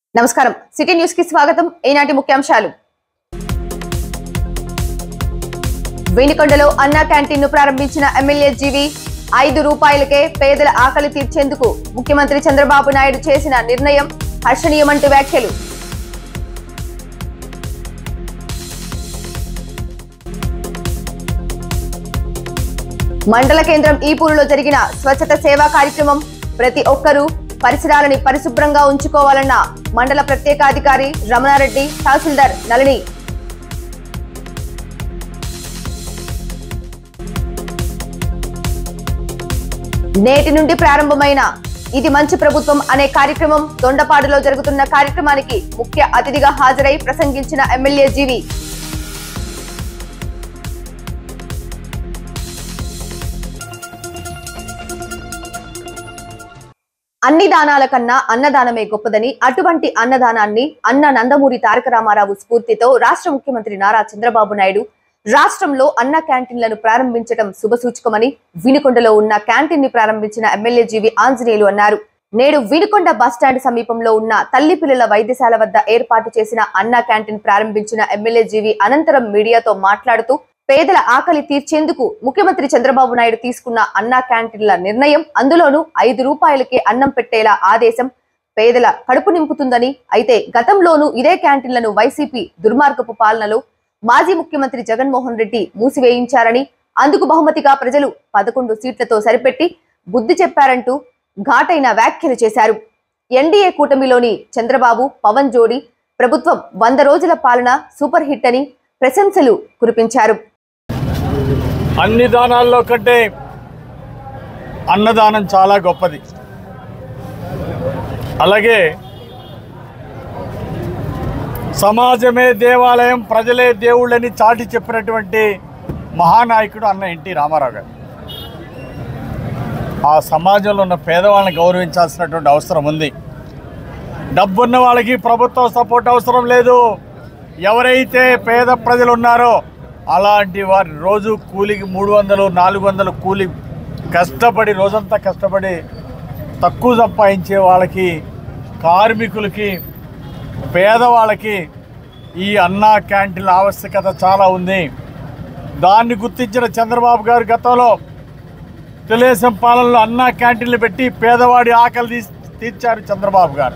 నమస్కారం city news కి స్వాగతం ఈనాటి ముఖ్యాంశాలు వేణికొండలో అన్నా క్యాంటీన్ ను ప్రారంభించిన ఎమ్మెల్యే జీవి ఐదు రూపాయలకే పేదల ఆకలి తీర్చేందుకు ముఖ్యమంత్రి చంద్రబాబు నాయుడు చేసిన నిర్ణయం హర్షణీయమంటూ వ్యాఖ్యలు మండల కేంద్రం ఈపూరులో జరిగిన స్వచ్ఛత సేవా కార్యక్రమం ప్రతి ఒక్కరూ పరిసరాలని పరిశుభ్రంగా ఉంచుకోవాలన్న మండల ప్రత్యేకాధికారి రమణారెడ్డి తహసీల్దార్ నళిని నేటి నుండి ప్రారంభమైన ఇది మంచి ప్రభుత్వం అనే కార్యక్రమం దొండపాడులో జరుగుతున్న కార్యక్రమానికి ముఖ్య అతిథిగా హాజరై ప్రసంగించిన ఎమ్మెల్యే జీవి అన్ని దానాల కన్నా అన్నదానమే గొప్పదని అటువంటి అన్నదానాన్ని అన్న నందమూరి తారక రామారావు స్ఫూర్తితో రాష్ట్ర ముఖ్యమంత్రి నారా చంద్రబాబు నాయుడు రాష్ట్రంలో అన్న క్యాంటీన్లను ప్రారంభించడం శుభసూచకమని వినుకొండలో ఉన్న క్యాంటీన్ ని ప్రారంభించిన ఎమ్మెల్యే జీవి ఆంజనేయులు అన్నారు నేడు వినుకొండ బస్టాండ్ సమీపంలో ఉన్న తల్లి పిల్లల వైద్యశాల వద్ద ఏర్పాటు చేసిన అన్న క్యాంటీన్ ప్రారంభించిన ఎమ్మెల్యే జీవి అనంతరం మీడియాతో మాట్లాడుతూ పేదల ఆకలి తీర్చేందుకు ముఖ్యమంత్రి చంద్రబాబు నాయుడు తీసుకున్న అన్నా క్యాంటీన్ల నిర్ణయం అందులోనూ ఐదు రూపాయలకే అన్నం పెట్టేలా ఆదేశం పేదల కడుపు నింపుతుందని అయితే గతంలోనూ ఇదే క్యాంటీన్లను వైసీపీ దుర్మార్గపు పాలనలో మాజీ ముఖ్యమంత్రి జగన్మోహన్ రెడ్డి మూసివేయించారని అందుకు బహుమతిగా ప్రజలు పదకొండు సీట్లతో సరిపెట్టి బుద్ధి చెప్పారంటూ ఘాటైన వ్యాఖ్యలు చేశారు ఎన్డీఏ కూటమిలోని చంద్రబాబు పవన్ జోడి ప్రభుత్వం వంద రోజుల పాలన సూపర్ హిట్ అని ప్రశంసలు కురిపించారు అన్ని దానాల్లో కంటే అన్నదానం చాలా గొప్పది అలాగే సమాజమే దేవాలయం ప్రజలే దేవుళ్ళని చాటి చెప్పినటువంటి మహానాయకుడు అన్న ఎన్టీ రామారావు గారు ఆ సమాజంలో ఉన్న పేదవాళ్ళని గౌరవించాల్సినటువంటి అవసరం ఉంది డబ్బున్న వాళ్ళకి ప్రభుత్వం సపోర్ట్ అవసరం లేదు ఎవరైతే పేద ప్రజలు ఉన్నారో అలాంటి వారి రోజు కూలికి మూడు వందలు నాలుగు వందలు కూలి కష్టపడి రోజంతా కష్టపడి తక్కువ సంపాదించే వాళ్ళకి కార్మికులకి పేదవాళ్ళకి ఈ అన్నా క్యాంటీన్ల ఆవశ్యకత చాలా ఉంది దాన్ని గుర్తించిన చంద్రబాబు గారు గతంలో తెలుగుదేశం పాలనలో అన్నా క్యాంటీన్లు పెట్టి పేదవాడి ఆకలి తీస్- తీర్చారు చంద్రబాబు గారు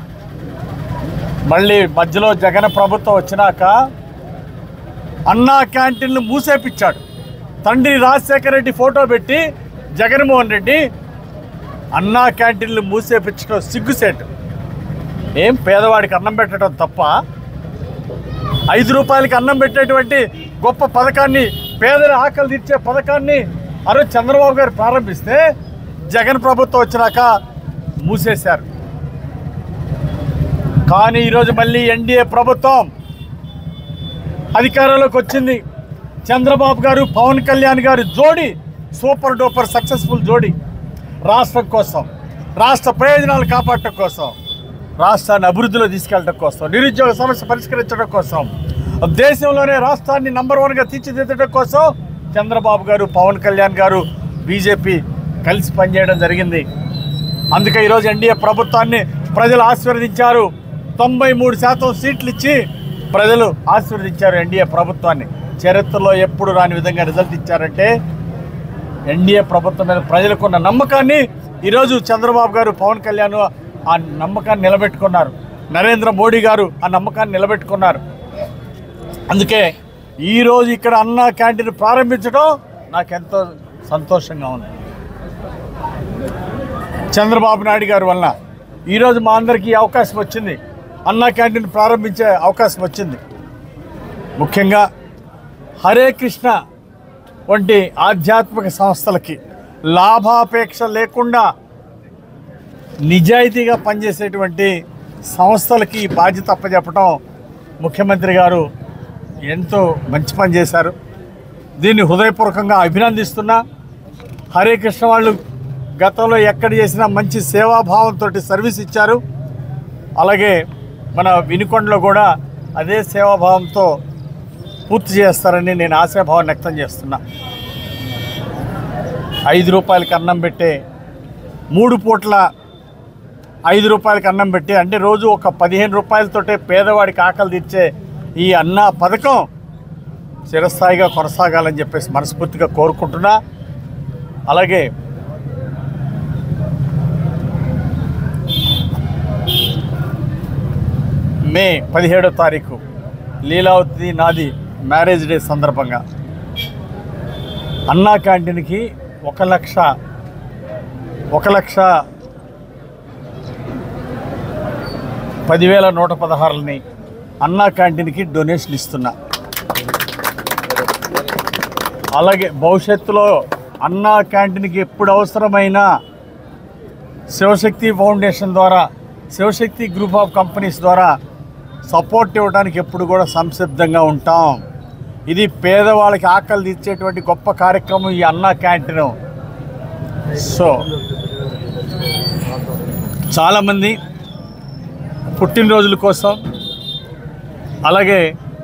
మళ్ళీ మధ్యలో జగన్ ప్రభుత్వం వచ్చినాక అన్నా క్యాంటీన్లు మూసేపిచ్చాడు తండ్రి రాజశేఖర రెడ్డి ఫోటో పెట్టి జగన్మోహన్ రెడ్డి అన్నా క్యాంటీన్లు మూసేపించడం సిగ్గుసేటు ఏం పేదవాడికి అన్నం పెట్టడం తప్ప ఐదు రూపాయలకి అన్నం పెట్టేటువంటి గొప్ప పథకాన్ని పేదల ఆకలి తీర్చే పథకాన్ని ఆ రోజు చంద్రబాబు గారు ప్రారంభిస్తే జగన్ ప్రభుత్వం వచ్చినాక మూసేశారు కానీ ఈరోజు మళ్ళీ ఎన్డీఏ ప్రభుత్వం అధికారంలోకి వచ్చింది చంద్రబాబు గారు పవన్ కళ్యాణ్ గారు జోడి సూపర్ డూపర్ సక్సెస్ఫుల్ జోడి రాష్ట్రం కోసం రాష్ట్ర ప్రయోజనాలు కాపాడటం కోసం రాష్ట్రాన్ని అభివృద్ధిలో తీసుకెళ్ళడం కోసం నిరుద్యోగ సమస్య పరిష్కరించడం కోసం దేశంలోనే రాష్ట్రాన్ని నంబర్ వన్గా తీర్చిదిద్దడం కోసం చంద్రబాబు గారు పవన్ కళ్యాణ్ గారు బీజేపీ కలిసి పనిచేయడం జరిగింది అందుకే ఈరోజు ఎన్డీఏ ప్రభుత్వాన్ని ప్రజలు ఆశీర్వదించారు తొంభై మూడు శాతం సీట్లు ఇచ్చి ప్రజలు ఆశీర్వదించారు ఎన్డీఏ ప్రభుత్వాన్ని చరిత్రలో ఎప్పుడు రాని విధంగా రిజల్ట్ ఇచ్చారంటే ఎన్డీఏ ప్రభుత్వం మీద ప్రజలకున్న నమ్మకాన్ని ఈరోజు చంద్రబాబు గారు పవన్ కళ్యాణ్ ఆ నమ్మకాన్ని నిలబెట్టుకున్నారు నరేంద్ర మోడీ గారు ఆ నమ్మకాన్ని నిలబెట్టుకున్నారు అందుకే ఈరోజు ఇక్కడ అన్న క్యాంటీన్ ప్రారంభించడం నాకెంతో సంతోషంగా ఉంది చంద్రబాబు నాయుడు గారి వలన ఈరోజు మా అందరికీ ఈ అవకాశం వచ్చింది అన్నా క్యాంటీన్ ప్రారంభించే అవకాశం వచ్చింది ముఖ్యంగా హరే కృష్ణ వంటి ఆధ్యాత్మిక సంస్థలకి లాభాపేక్ష లేకుండా నిజాయితీగా పనిచేసేటువంటి సంస్థలకి ఈ బాధ్యత అప్పచెప్పడం ముఖ్యమంత్రి గారు ఎంతో మంచి పని చేశారు దీన్ని హృదయపూర్వకంగా అభినందిస్తున్నా హరే కృష్ణ వాళ్ళు గతంలో ఎక్కడ చేసినా మంచి సేవాభావంతో సర్వీస్ ఇచ్చారు అలాగే మన వినుకొండలో కూడా అదే సేవాభావంతో పూర్తి చేస్తారని నేను ఆశాభావం వ్యక్తం చేస్తున్నా ఐదు రూపాయలకి అన్నం పెట్టే మూడు పూట్ల ఐదు రూపాయలకి అన్నం పెట్టి అంటే రోజు ఒక పదిహేను రూపాయలతోటే పేదవాడికి ఆకలి తీర్చే ఈ అన్న పథకం చిరస్థాయిగా కొనసాగాలని చెప్పేసి మనస్ఫూర్తిగా కోరుకుంటున్నా అలాగే మే పదిహేడో తారీఖు లీలావతి నాది మ్యారేజ్ డే సందర్భంగా అన్నా క్యాంటీన్కి ఒక లక్ష ఒక లక్ష పదివేల నూట పదహారులని అన్నా క్యాంటీన్కి డొనేషన్ ఇస్తున్నా అలాగే భవిష్యత్తులో అన్నా క్యాంటీన్కి ఎప్పుడు అవసరమైనా శివశక్తి ఫౌండేషన్ ద్వారా శివశక్తి గ్రూప్ ఆఫ్ కంపెనీస్ ద్వారా సపోర్ట్ ఇవ్వడానికి ఎప్పుడు కూడా సంసిద్ధంగా ఉంటాం ఇది పేదవాళ్ళకి ఆకలి తీర్చేటువంటి గొప్ప కార్యక్రమం ఈ అన్నా క్యాంటీన్ సో చాలామంది పుట్టినరోజుల కోసం అలాగే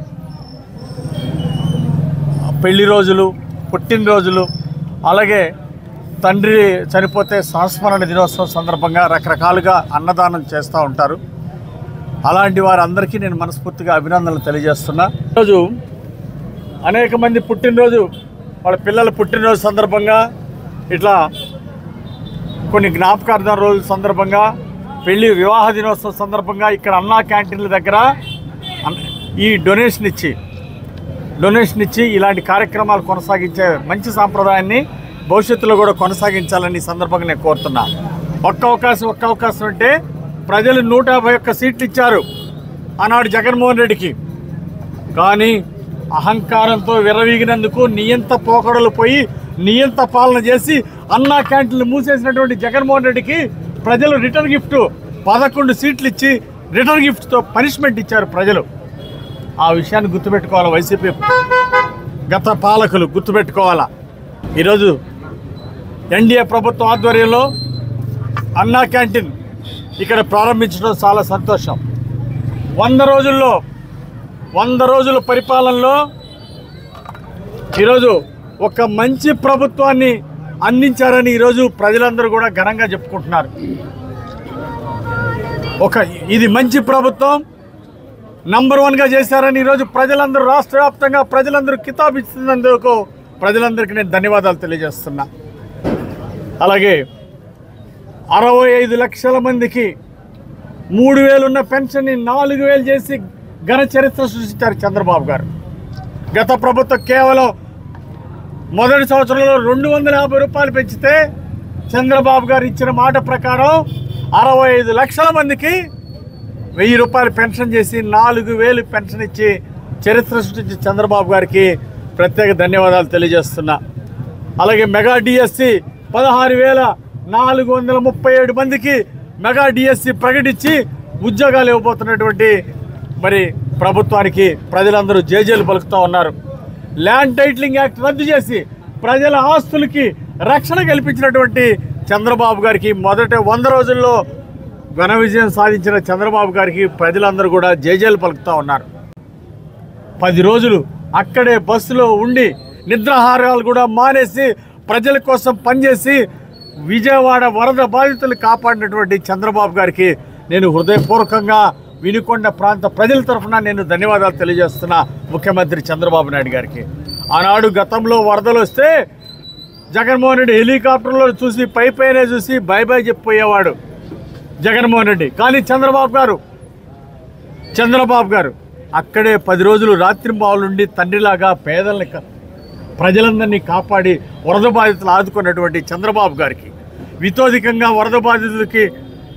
పెళ్లి రోజులు పుట్టినరోజులు అలాగే తండ్రి చనిపోతే సంస్మరణ దినోత్సవం సందర్భంగా రకరకాలుగా అన్నదానం చేస్తూ ఉంటారు అలాంటి వారందరికీ నేను మనస్ఫూర్తిగా అభినందనలు తెలియజేస్తున్నా ఈరోజు అనేక మంది పుట్టినరోజు వాళ్ళ పిల్లల పుట్టినరోజు సందర్భంగా ఇట్లా కొన్ని జ్ఞాపకార్థం రోజు సందర్భంగా పెళ్లి వివాహ దినోత్సవం సందర్భంగా ఇక్కడ అన్నా క్యాంటీన్ల దగ్గర అన్- ఈ డొనేషన్ ఇచ్చి డొనేషన్ ఇచ్చి ఇలాంటి కార్యక్రమాలు కొనసాగించే మంచి సాంప్రదాయాన్ని భవిష్యత్తులో కూడా కొనసాగించాలని ఈ సందర్భంగా నేను కోరుతున్నా ఒక్క అవకాశం ఒక్క అవకాశం అంటే ప్రజలు నూట యాభై ఒక్క సీట్లు ఇచ్చారు ఆనాడు జగన్మోహన్ రెడ్డికి కానీ అహంకారంతో విరవీగినందుకు నియంత పోకడలు పోయి నియంత పాలన చేసి అన్నా క్యాంటీన్లు మూసేసినటువంటి జగన్మోహన్ రెడ్డికి ప్రజలు రిటర్న్ గిఫ్ట్ పదకొండు సీట్లు ఇచ్చి రిటర్న్ గిఫ్ట్తో పనిష్మెంట్ ఇచ్చారు ప్రజలు ఆ విషయాన్ని గుర్తుపెట్టుకోవాలి వైసీపీ గత పాలకులు గుర్తుపెట్టుకోవాలా ఈరోజు ఎన్డీఏ ప్రభుత్వం ఆధ్వర్యంలో అన్నా క్యాంటీన్ ఇక్కడ ప్రారంభించడం చాలా సంతోషం వంద రోజుల్లో వంద రోజుల పరిపాలనలో ఈరోజు ఒక మంచి ప్రభుత్వాన్ని అందించారని ఈరోజు ప్రజలందరూ కూడా ఘనంగా చెప్పుకుంటున్నారు ఒక ఇది మంచి ప్రభుత్వం నంబర్ వన్గా చేశారని ఈరోజు ప్రజలందరూ రాష్ట్ర వ్యాప్తంగా ప్రజలందరూ కితాబ్ ఇస్తున్నందుకు ప్రజలందరికీ నేను ధన్యవాదాలు తెలియజేస్తున్నా అలాగే అరవై ఐదు లక్షల మందికి మూడు వేలు ఉన్న పెన్షన్ని నాలుగు వేలు చేసి ఘన చరిత్ర సృష్టించారు చంద్రబాబు గారు గత ప్రభుత్వం కేవలం మొదటి సంవత్సరంలో రెండు వందల యాభై రూపాయలు పెంచితే చంద్రబాబు గారు ఇచ్చిన మాట ప్రకారం అరవై ఐదు లక్షల మందికి వెయ్యి రూపాయలు పెన్షన్ చేసి నాలుగు వేలు పెన్షన్ ఇచ్చి చరిత్ర సృష్టించి చంద్రబాబు గారికి ప్రత్యేక ధన్యవాదాలు తెలియజేస్తున్నా అలాగే మెగా డిఎస్సి పదహారు వేల నాలుగు వందల ముప్పై ఏడు మందికి మెగా డిఎస్సి ప్రకటించి ఉద్యోగాలు ఇవ్వబోతున్నటువంటి మరి ప్రభుత్వానికి ప్రజలందరూ జేజేలు పలుకుతూ ఉన్నారు ల్యాండ్ టైటిలింగ్ యాక్ట్ రద్దు చేసి ప్రజల ఆస్తులకి రక్షణ కల్పించినటువంటి చంద్రబాబు గారికి మొదట వంద రోజుల్లో ఘన విజయం సాధించిన చంద్రబాబు గారికి ప్రజలందరూ కూడా జేజేలు పలుకుతూ ఉన్నారు పది రోజులు అక్కడే బస్సులో ఉండి నిద్రాహారాలు కూడా మానేసి ప్రజల కోసం పనిచేసి విజయవాడ వరద బాధితులు కాపాడినటువంటి చంద్రబాబు గారికి నేను హృదయపూర్వకంగా వినుకొండ ప్రాంత ప్రజల తరఫున నేను ధన్యవాదాలు తెలియజేస్తున్నా ముఖ్యమంత్రి చంద్రబాబు నాయుడు గారికి ఆనాడు గతంలో వరదలు వస్తే జగన్మోహన్ రెడ్డి హెలికాప్టర్లో చూసి పై పైనే చూసి బై బై చెప్పిపోయేవాడు జగన్మోహన్ రెడ్డి కానీ చంద్రబాబు గారు చంద్రబాబు గారు అక్కడే పది రోజులు రాత్రి ఉండి తండ్రిలాగా పేదల్ని క- ప్రజలందరినీ కాపాడి వరద బాధితులు ఆదుకున్నటువంటి చంద్రబాబు గారికి వితోధికంగా వరద బాధితులకి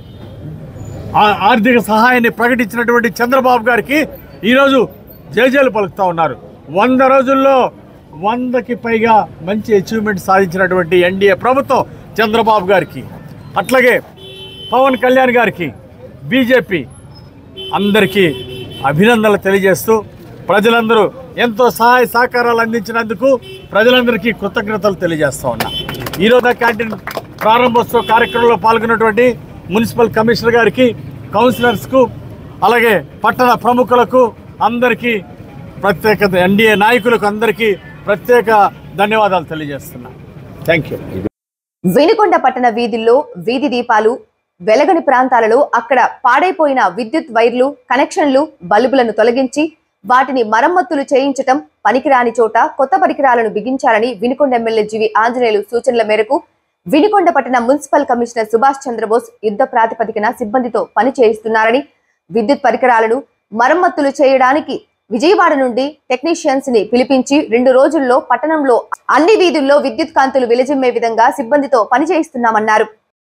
ఆ- ఆర్థిక సహాయాన్ని ప్రకటించినటువంటి చంద్రబాబు గారికి ఈరోజు జేజేలు పలుకుతూ ఉన్నారు వంద రోజుల్లో వందకి పైగా మంచి అచీవ్మెంట్ సాధించినటువంటి ఎన్డీఏ ప్రభుత్వం చంద్రబాబు గారికి అట్లాగే పవన్ కళ్యాణ్ గారికి బీజేపీ అందరికీ అభినందనలు తెలియజేస్తూ ప్రజలందరూ ఎంతో సహాయ సహకారాలు అందించినందుకు ప్రజలందరికీ కృతజ్ఞతలు తెలియజేస్తా ఉన్నా ఈరోజు క్యాంటీన్ ప్రారంభోత్సవ కార్యక్రమంలో పాల్గొన్నటువంటి మున్సిపల్ కమిషనర్ గారికి కౌన్సిలర్స్కు అలాగే పట్టణ ప్రముఖులకు అందరికీ ప్రత్యేక ఎన్డీఏ నాయకులకు అందరికీ ప్రత్యేక ధన్యవాదాలు తెలియజేస్తున్నా థ్యాంక్ యూ వినుకొండ పట్టణ వీధుల్లో వీధి దీపాలు వెలగని ప్రాంతాలలో అక్కడ పాడైపోయిన విద్యుత్ వైర్లు కనెక్షన్లు బల్బులను తొలగించి వాటిని మరమ్మతులు చేయించటం పనికిరాని చోట కొత్త పరికరాలను బిగించాలని వినుకొండ ఎమ్మెల్యే జీవి ఆంజనేయులు సూచనల మేరకు వినుకొండ పట్టణ మున్సిపల్ కమిషనర్ సుభాష్ చంద్రబోస్ యుద్ధ ప్రాతిపదికన సిబ్బందితో పని చేయిస్తున్నారని విద్యుత్ పరికరాలను మరమ్మతులు చేయడానికి విజయవాడ నుండి టెక్నీషియన్స్ ని పిలిపించి రెండు రోజుల్లో పట్టణంలో అన్ని వీధుల్లో విద్యుత్ కాంతులు విలజిమ్మే విధంగా సిబ్బందితో పని చేయిస్తున్నామన్నారు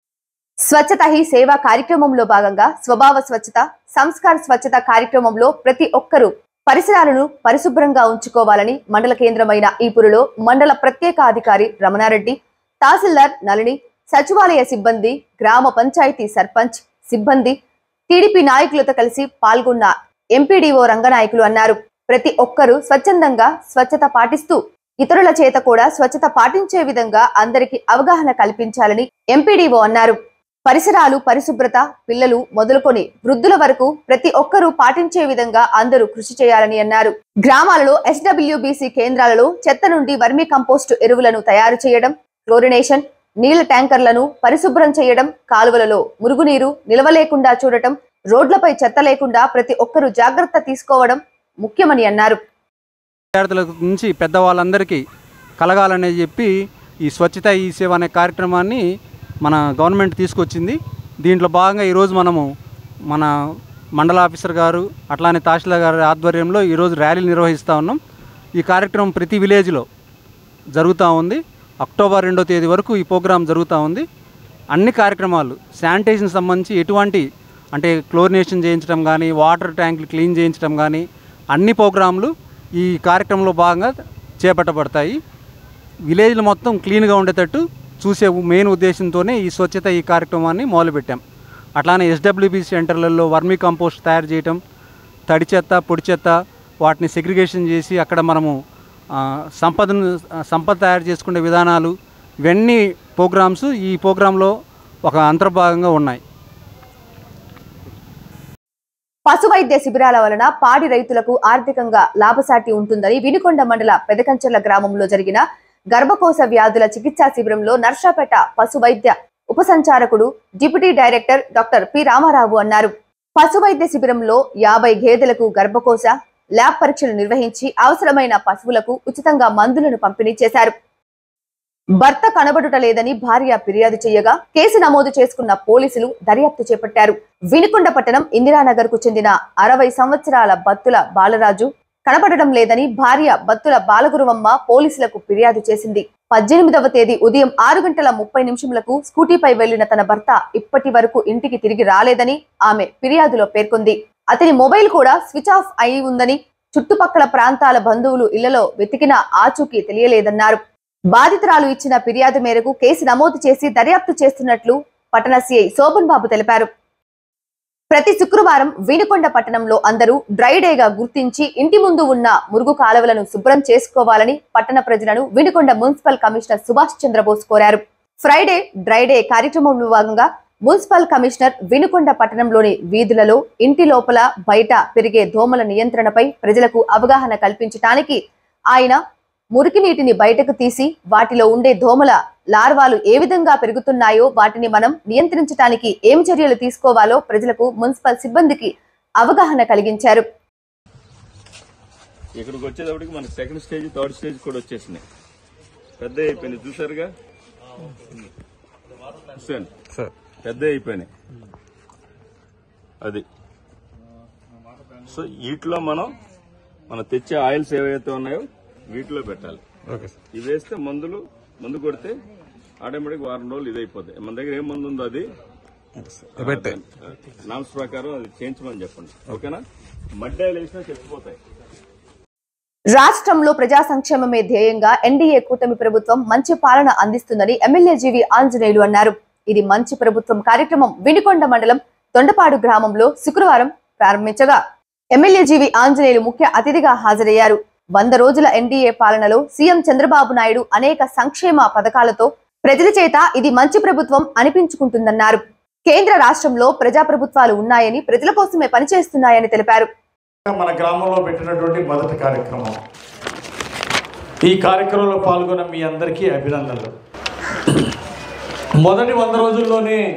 స్వచ్ఛత హీ సేవా కార్యక్రమంలో భాగంగా స్వభావ స్వచ్ఛత సంస్కార స్వచ్ఛత కార్యక్రమంలో ప్రతి ఒక్కరూ పరిసరాలను పరిశుభ్రంగా ఉంచుకోవాలని మండల కేంద్రమైన ఈపురులో మండల ప్రత్యేక అధికారి రమణారెడ్డి తహసీల్దార్ నళిని సచివాలయ సిబ్బంది గ్రామ పంచాయతీ సర్పంచ్ సిబ్బంది టీడీపీ నాయకులతో కలిసి పాల్గొన్న ఎంపీడీఓ రంగనాయకులు అన్నారు ప్రతి ఒక్కరూ స్వచ్ఛందంగా స్వచ్ఛత పాటిస్తూ ఇతరుల చేత కూడా స్వచ్ఛత పాటించే విధంగా అందరికీ అవగాహన కల్పించాలని ఎంపీడీఓ అన్నారు పరిసరాలు పరిశుభ్రత పిల్లలు మొదలుకొని వృద్ధుల వరకు ప్రతి ఒక్కరూ పాటించే విధంగా అందరూ కృషి చేయాలని అన్నారు గ్రామాలలో ఎస్డబ్ల్యూబీసీ కేంద్రాలలో చెత్త నుండి వర్మీ కంపోస్టు ఎరువులను తయారు చేయడం క్లోరినేషన్ నీళ్ల ట్యాంకర్లను పరిశుభ్రం చేయడం కాలువలలో మురుగునీరు నిలవలేకుండా చూడటం రోడ్లపై చెత్త లేకుండా ప్రతి ఒక్కరూ జాగ్రత్త తీసుకోవడం ముఖ్యమని అన్నారు విద్యార్థుల నుంచి పెద్దవాళ్ళందరికీ కలగాలని చెప్పి ఈ స్వచ్ఛత ఈ సేవ అనే కార్యక్రమాన్ని మన గవర్నమెంట్ తీసుకొచ్చింది దీంట్లో భాగంగా ఈరోజు మనము మన మండల ఆఫీసర్ గారు అట్లానే తహసీల్దార్ గారి ఆధ్వర్యంలో ఈరోజు ర్యాలీలు నిర్వహిస్తూ ఉన్నాం ఈ కార్యక్రమం ప్రతి విలేజ్లో జరుగుతూ ఉంది అక్టోబర్ రెండో తేదీ వరకు ఈ ప్రోగ్రాం జరుగుతూ ఉంది అన్ని కార్యక్రమాలు శానిటేషన్ సంబంధించి ఎటువంటి అంటే క్లోరినేషన్ చేయించడం కానీ వాటర్ ట్యాంకులు క్లీన్ చేయించడం కానీ అన్ని ప్రోగ్రాంలు ఈ కార్యక్రమంలో భాగంగా చేపట్టబడతాయి విలేజ్లు మొత్తం క్లీన్గా ఉండేటట్టు చూసే మెయిన్ ఉద్దేశంతోనే ఈ స్వచ్ఛత ఈ కార్యక్రమాన్ని మొదలుపెట్టాం అట్లానే ఎస్డబ్ల్యూబీ సెంటర్లలో వర్మీ కంపోస్ట్ తయారు చేయటం తడి చెత్త పొడి చెత్త వాటిని సెగ్రిగేషన్ చేసి అక్కడ మనము ఆ, సంపదను ఆ, సంపద తయారు చేసుకునే విధానాలు ఇవన్నీ ప్రోగ్రామ్స్ ఈ ప్రోగ్రాంలో ఒక అంతర్భాగంగా ఉన్నాయి పశు వైద్య శిబిరాల వలన పాడి రైతులకు ఆర్థికంగా లాభసాటి ఉంటుందని వినుకొండ మండల పెదకంచెర్ల గ్రామంలో జరిగిన గర్భకోశ వ్యాధుల చికిత్సా శిబిరంలో నర్సాపేట పశు వైద్య ఉపసంచారకుడు deputy director doctor P Ramarao అన్నారు పశు వైద్య శిబిరంలో యాభై గేదెలకు గర్భకోశ ల్యాబ్ పరీక్షలు నిర్వహించి అవసరమైన పశువులకు ఉచితంగా మందులను పంపిణీ చేశారు భర్త కనబడుట లేదని భార్య ఫిర్యాదు చేయగా కేసు నమోదు చేసుకున్న పోలీసులు దర్యాప్తు చేపట్టారు వినుకొండ పట్టణం ఇందిరానగర్ కు చెందిన అరవై సంవత్సరాల బత్తుల బాలరాజు కనబడడం లేదని భార్య బత్తుల బాలగురువమ్మ పోలీసులకు ఫిర్యాదు చేసింది పద్దెనిమిదవ తేదీ ఉదయం ఆరు గంటల ముప్పై నిమిషములకు స్కూటీపై వెళ్లిన తన భర్త ఇప్పటి వరకు ఇంటికి తిరిగి రాలేదని ఆమె ఫిర్యాదులో పేర్కొంది అతని మొబైల్ కూడా స్విచ్ ఆఫ్ అయి ఉందని చుట్టుపక్కల ప్రాంతాల బంధువులు ఇళ్లలో వెతికినా ఆచూకీ తెలియలేదన్నారు బాధితురాలు ఇచ్చిన ఫిర్యాదు మేరకు కేసు నమోదు చేసి దర్యాప్తు చేస్తున్నట్లు పట్టణ సిఐ శోభన్ బాబు తెలిపారు ప్రతి శుక్రవారం వినుకొండ పట్టణంలో అందరూ డ్రై డేగా గుర్తించి ఇంటి ముందు ఉన్న మురుగు కాలువలను శుభ్రం చేసుకోవాలని పట్టణ ప్రజలను వినుకొండ మున్సిపల్ కమిషనర్ సుభాష్ చంద్రబోస్ కోరారు ఫ్రైడే డ్రై డే కార్యక్రమంలో భాగంగా మున్సిపల్ కమిషనర్ వినుకొండ పట్టణంలోని వీధులలో ఇంటి లోపల బయట పెరిగే దోమల నియంత్రణపై ప్రజలకు అవగాహన కల్పించడానికి ఆయన మురికి నీటిని బయటకు తీసి వాటిలో ఉండే దోమల లార్వాలు ఏ విధంగా పెరుగుతున్నాయో వాటిని మనం నియంత్రించడానికి ఏం చర్యలు తీసుకోవాలో ప్రజలకు మున్సిపల్ సిబ్బందికి అవగాహన కలిగించారు ఇక్కడికి వచ్చేటప్పటికి మనకి సెకండ్ స్టేజ్ థర్డ్ స్టేజ్ కూడా వచ్చేసినాయి పెద్ద అయిపోయినాయి చూసారుగా చూసాను పెద్ద అయిపోయినాయి అది సో వీటిలో మనం మనం తెచ్చే ఆయిల్స్ ఏవైతే ఉన్నాయో వీటిలో పెట్టాలి ఇవి వేస్తే మందులు మందు కొడితే ఆటోమేటిక్ వారం రోజులు ఇది అయిపోతాయి మన దగ్గర ఏం మందు ఉందో అది నామ్స్ ప్రకారం అది చేయించమని చెప్పండి ఓకేనా మడ్డాయిలు వేసినా చచ్చిపోతాయి రాష్ట్రంలో ప్రజా సంక్షేమమే ధ్యేయంగా ఎన్డీఏ కూటమి ప్రభుత్వం మంచి పాలన అందిస్తుందని ఎమ్మెల్యే జీవి ఆంజనేయులు అన్నారు ఇది మంచి ప్రభుత్వం కార్యక్రమం వినుకొండ మండలం తొండపాడు గ్రామంలో శుక్రవారం ప్రారంభించగా ఎమ్మెల్యే జీవి ఆంజనేయులు ముఖ్య అతిథిగా హాజరయ్యారు వంద రోజుల ఎన్డీఏ పాలనలో సీఎం చంద్రబాబు నాయుడు అనేక సంక్షేమ పథకాలతో ప్రజల చేత ఇది మంచి ప్రభుత్వం అనిపించుకుంటుందన్నారు కేంద్ర రాష్ట్రంలో ప్రజా ప్రభుత్వాలు ఉన్నాయని ప్రజల కోసమే పనిచేస్తున్నాయని తెలిపారు మన గ్రామంలో పెట్టినటువంటి మొదటి కార్యక్రమం ఈ కార్యక్రమంలో పాల్గొన్న మీ అందరికీ అభినందనలు మొదటి వంద రోజుల్లోనే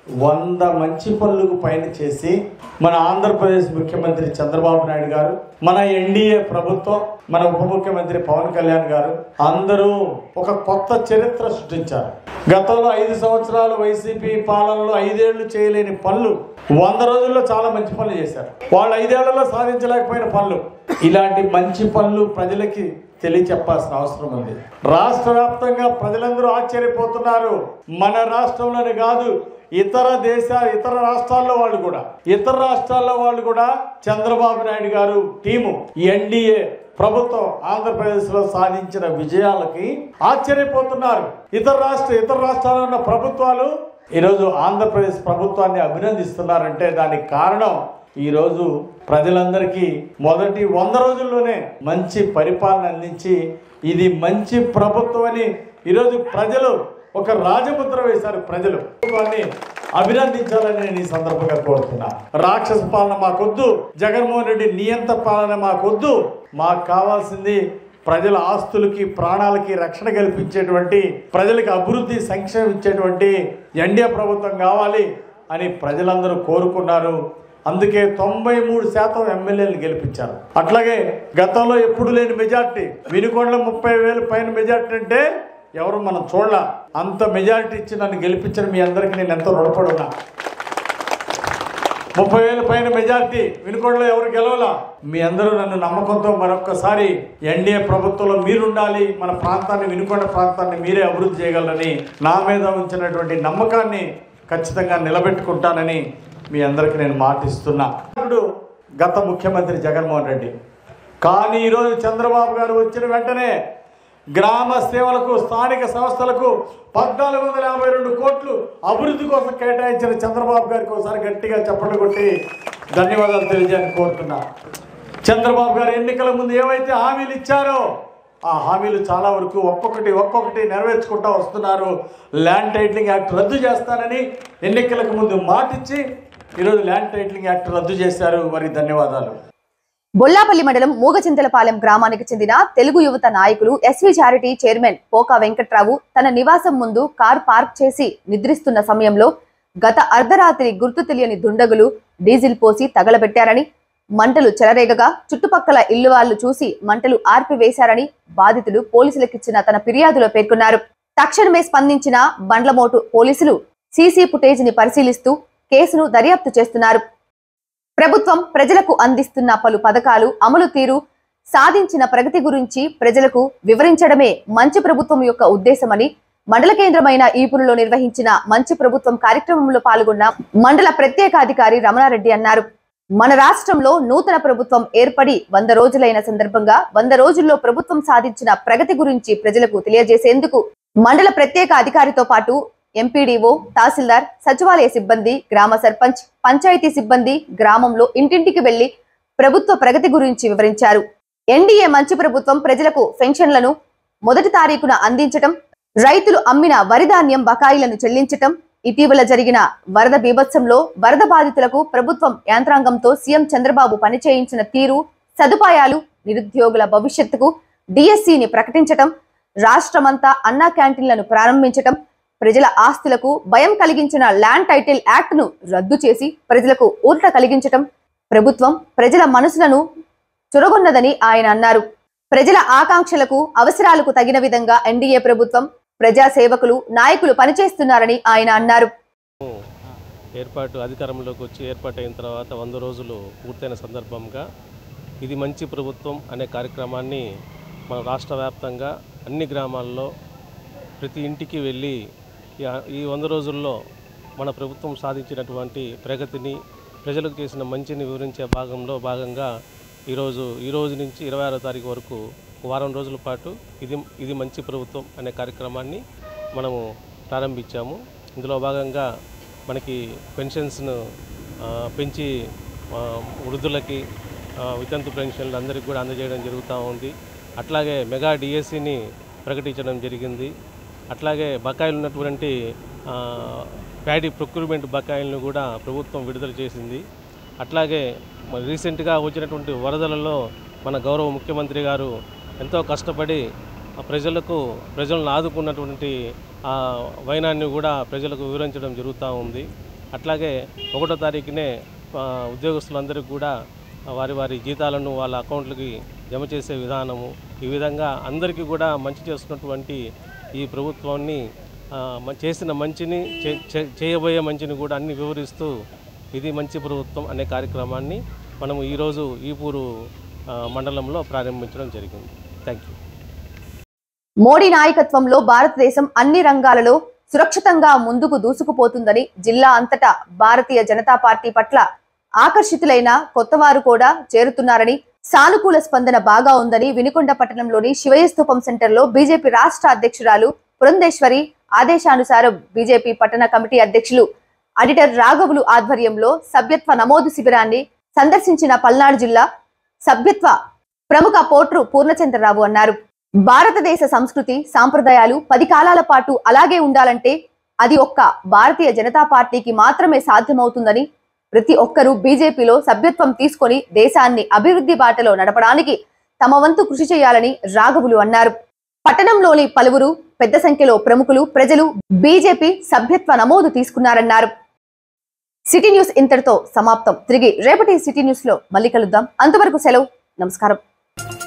వంద మంచి పనులకు పైన చేసి మన ఆంధ్రప్రదేశ్ ముఖ్యమంత్రి చంద్రబాబు నాయుడు గారు మన ఎన్డీఏ ప్రభుత్వం మన ఉప ముఖ్యమంత్రి పవన్ కళ్యాణ్ గారు అందరూ ఒక కొత్త చరిత్ర సృష్టించారు గతంలో ఐదు సంవత్సరాలు వైసీపీ పాలనలో ఐదేళ్లు చేయలేని పనులు వంద రోజుల్లో చాలా మంచి పనులు చేశారు వాళ్ళు ఐదేళ్లలో సాధించలేకపోయిన పనులు ఇలాంటి మంచి పనులు ప్రజలకి తెలియచెప్పాల్సిన అవసరం ఉంది రాష్ట్ర వ్యాప్తంగా ప్రజలందరూ ఆశ్చర్యపోతున్నారు మన రాష్ట్రంలోనే కాదు ఇతర దేశ ఇతర రాష్ట్రాల్లో వాళ్ళు కూడా ఇతర రాష్ట్రాల్లో వాళ్ళు కూడా చంద్రబాబు నాయుడు గారు టీము ఎన్డీఏ ప్రభుత్వం ఆంధ్రప్రదేశ్లో సాధించిన విజయాలకి ఆశ్చర్యపోతున్నారు ఇతర రాష్ట్ర ఇతర రాష్ట్రాల్లో ఉన్న ప్రభుత్వాలు ఈరోజు ఆంధ్రప్రదేశ్ ప్రభుత్వాన్ని అభినందిస్తున్నారంటే దానికి కారణం ఈరోజు ప్రజలందరికీ మొదటి వంద రోజుల్లోనే మంచి పరిపాలన అందించి ఇది మంచి ప్రభుత్వం అని ఈరోజు ప్రజలు ఒక రాజముద్ర వేశారు ప్రజలు ప్రభుత్వాన్ని అభినందించాలని నేను ఈ సందర్భంగా కోరుతున్నా రాక్షస పాలన మాకొద్దు జగన్మోహన్ రెడ్డి నియంత పాలన మాకొద్దు మాకు కావాల్సింది ప్రజల ఆస్తులకి ప్రాణాలకి రక్షణ కల్పించేటువంటి ప్రజలకు అభివృద్ధి సంక్షేమం ఇచ్చేటువంటి ఎన్డీఏ ప్రభుత్వం కావాలి అని ప్రజలందరూ కోరుకున్నారు అందుకే తొంభై మూడు శాతం ఎమ్మెల్యేలు గెలిపించారు అట్లాగే గతంలో ఎప్పుడు లేని మెజార్టీ వినుకొండలో ముప్పై వేలు పైన మెజార్టీ అంటే ఎవరు మనం చూడాల అంత మెజారిటీ ఇచ్చి నన్ను గెలిపించిన మీ అందరికీ నేను ఎంతో రుణపడి ఉన్నా ముప్పై వేల పైన మెజార్టీ వినుకొండలో ఎవరు గెలవలా మీ అందరూ నన్ను నమ్మకంతో మరొక్కసారి ఎన్డీఏ ప్రభుత్వంలో మీరుండాలి మన ప్రాంతాన్ని వినుకొండ ప్రాంతాన్ని మీరే అభివృద్ధి చేయగలరని నా మీద ఉంచినటువంటి నమ్మకాన్ని ఖచ్చితంగా నిలబెట్టుకుంటానని మీ అందరికీ నేను మాటిస్తున్నా ఇప్పుడు గత ముఖ్యమంత్రి జగన్మోహన్ రెడ్డి కానీ ఈరోజు చంద్రబాబు గారు వచ్చిన వెంటనే గ్రామ సేవలకు స్థానిక సంస్థలకు పద్నాలుగు వందల యాభై రెండు కోట్లు అభివృద్ధి కోసం కేటాయించిన చంద్రబాబు గారికి ఒకసారి గట్టిగా చప్పట్లు కొట్టి ధన్యవాదాలు తెలియజేయాలని కోరుతున్నా చంద్రబాబు గారు ఎన్నికల ముందు ఏవైతే హామీలు ఇచ్చారో ఆ హామీలు చాలా వరకు ఒక్కొక్కటి ఒక్కొక్కటి నెరవేర్చుకుంటూ వస్తున్నారు ల్యాండ్ టైటిలింగ్ యాక్ట్ రద్దు చేస్తానని ఎన్నికలకు ముందు మాటిచ్చి ఈరోజు ల్యాండ్ టైటిలింగ్ యాక్ట్ రద్దు చేశారు వారికి ధన్యవాదాలు బొల్లాపల్లి మండలం మూగచింతలపాలెం గ్రామానికి చెందిన తెలుగు యువత నాయకులు SV charity chairman Poka Venkatrao తన నివాసం ముందు కార్ పార్క్ చేసి నిద్రిస్తున్న సమయంలో గత అర్ధరాత్రి గుర్తు తెలియని దుండగులు డీజిల్ పోసి తగలబెట్టారని మంటలు చెలరేగగా చుట్టుపక్కల ఇల్లు వాళ్లు చూసి మంటలు ఆర్పివేశారని బాధితుడు పోలీసులకిచ్చిన తన ఫిర్యాదులో పేర్కొన్నారు తక్షణమే స్పందించిన బండ్లమోటు పోలీసులు సీసీ ఫుటేజ్ ని పరిశీలిస్తూ కేసును దర్యాప్తు చేస్తున్నారు ప్రభుత్వం ప్రజలకు అందిస్తున్న పలు పథకాలు అమలు తీరు సాధించిన ప్రగతి గురించి ప్రజలకు వివరించడమే మంచి ప్రభుత్వం యొక్క ఉద్దేశమని మండల కేంద్రమైన ఈపురులో నిర్వహించిన మంచి ప్రభుత్వం కార్యక్రమంలో పాల్గొన్న మండల ప్రత్యేక అధికారి రమణారెడ్డి అన్నారు మన రాష్ట్రంలో నూతన ప్రభుత్వం ఏర్పడి వంద రోజులైన సందర్భంగా వంద రోజుల్లో ప్రభుత్వం సాధించిన ప్రగతి గురించి ప్రజలకు తెలియజేసేందుకు మండల ప్రత్యేక అధికారితో పాటు ఎంపీడీఓ తహసీల్దార్ సచివాలయ సిబ్బంది గ్రామ సర్పంచ్ పంచాయతీ సిబ్బంది గ్రామంలో ఇంటింటికి వెళ్లి ప్రభుత్వ ప్రగతి గురించి వివరించారు ఎన్డీఏ మంచి ప్రభుత్వం ప్రజలకు పెన్షన్లను మొదటి తారీఖున అందించటం రైతులు అమ్మిన వరి ధాన్యం బకాయిలను చెల్లించటం ఇటీవల జరిగిన వరద బీభత్సంలో వరద బాధితులకు ప్రభుత్వం యంత్రాంగంతో సీఎం చంద్రబాబు పనిచేయించిన తీరు సదుపాయాలు నిరుద్యోగుల భవిష్యత్తుకు డిఎస్సిని ప్రకటించటం రాష్ట్రమంతా అన్నా క్యాంటీన్లను ప్రారంభించటం ప్రజల ఆస్తులకు భయం కలిగించిన ల్యాండ్ టైటిల్ యాక్ట్ ను రద్దు చేసి ప్రజలకు ఊరట కలిగించటం ప్రభుత్వం ప్రజల మనసులను చురగొన్నదని ఆయన అన్నారు ప్రజల ఆకాంక్షలకు అవసరాలకు తగిన విధంగా ఎన్డీఏ ప్రభుత్వం ప్రజా సేవకులు నాయకులు పనిచేస్తున్నారని ఆయన అన్నారు ఏర్పాటు అధికారంలోకి వచ్చి ఏర్పాటైన తర్వాత వంద రోజులు పూర్తయిన సందర్భంగా ఇది మంచి ప్రభుత్వం అనే కార్యక్రమాన్ని మన రాష్ట్ర వ్యాప్తంగా అన్ని గ్రామాల్లో ప్రతి ఇంటికి వెళ్ళి ఈ- ఈ వంద రోజుల్లో మన ప్రభుత్వం సాధించినటువంటి ప్రగతిని ప్రజలకు చేసిన మంచిని వివరించే భాగంలో భాగంగా ఈరోజు ఈ రోజు నుంచి ఇరవై ఆరో తారీఖు వరకు వారం రోజుల పాటు ఇది ఇది మంచి ప్రభుత్వం అనే కార్యక్రమాన్ని మనము ప్రారంభించాము ఇందులో భాగంగా మనకి పెన్షన్స్ను ఆ, పెంచి ఆ, వృద్ధులకి ఆ, వితంతు పెన్షన్లు అందరికీ కూడా అందజేయడం జరుగుతూ ఉంది అట్లాగే మెగా డిఎస్సిని ప్రకటించడం జరిగింది అట్లాగే బకాయిలు ఉన్నటువంటి ఆ, ప్యాడీ ప్రొక్యూర్మెంట్ బకాయిలను కూడా ప్రభుత్వం విడుదల చేసింది అట్లాగే మరి రీసెంట్గా వచ్చినటువంటి వరదలలో మన గౌరవ ముఖ్యమంత్రి గారు ఎంతో కష్టపడి ఆ ప్రజలకు ప్రజలను ఆదుకున్నటువంటి ఆ వైనాన్ని కూడా ప్రజలకు వివరించడం జరుగుతూ ఉంది అట్లాగే ఒకటో తారీఖునే ఆ, ఉద్యోగస్తులందరికీ కూడా వారి వారి జీతాలను వాళ్ళ అకౌంట్లకి జమ చేసే విధానము ఈ విధంగా అందరికీ కూడా మంచి చేస్తున్నటువంటి ఈ ప్రభుత్వాన్ని ఆ, మ- చేసిన మంచిని చే- చే- చేయబోయే మంచిని కూడా అన్ని వివరిస్తూ ఇది మంచి ప్రభుత్వం అనే కార్యక్రమాన్ని మనము ఈరోజు ఈపూరు ఆ, మండలంలో ప్రారంభించడం జరిగింది థ్యాంక్ యూ మోడీ నాయకత్వంలో భారతదేశం అన్ని రంగాలలో సురక్షితంగా ముందుకు దూసుకుపోతుందని జిల్లా అంతటా భారతీయ జనతా పార్టీ పట్ల ఆకర్షితులైన కొత్తవారు కూడా చేరుతున్నారని సానుకూల స్పందన బాగా ఉందని వినుకొండ పట్టణంలోని శివయ్య స్తూపం సెంటర్లో బీజేపీ రాష్ట్ర అధ్యక్షురాలు పురంధేశ్వరి ఆదేశానుసారం బీజేపీ పట్టణ కమిటీ అధ్యక్షులు అడిటర్ రాఘవులు ఆధ్వర్యంలో సభ్యత్వ నమోదు శిబిరాన్ని సందర్శించిన పల్నాడు జిల్లా సభ్యత్వ ప్రముఖ పోట్రు పూర్ణచంద్రరావు అన్నారు భారతదేశ సంస్కృతి సాంప్రదాయాలు పది కాలాల పాటు అలాగే ఉండాలంటే అది ఒక్క భారతీయ జనతా పార్టీకి మాత్రమే సాధ్యమవుతుందని ప్రతి ఒక్కరూ బీజేపీలో సభ్యత్వం తీసుకొని దేశాన్ని అభివృద్ధి బాటలో నడపడానికి తమ వంతు కృషి చేయాలని రాఘవులు అన్నారు పట్టణంలోని పలువురు పెద్ద సంఖ్యలో ప్రముఖులు ప్రజలు బీజేపీ సభ్యత్వ నమోదు తీసుకున్నారన్నారు సిటీ న్యూస్ ఇంతటితో సమాప్తం తిరిగి రేపటి సిటీ న్యూస్ లో మళ్ళీ కలుద్దాం అంతవరకు సెలవు నమస్కారం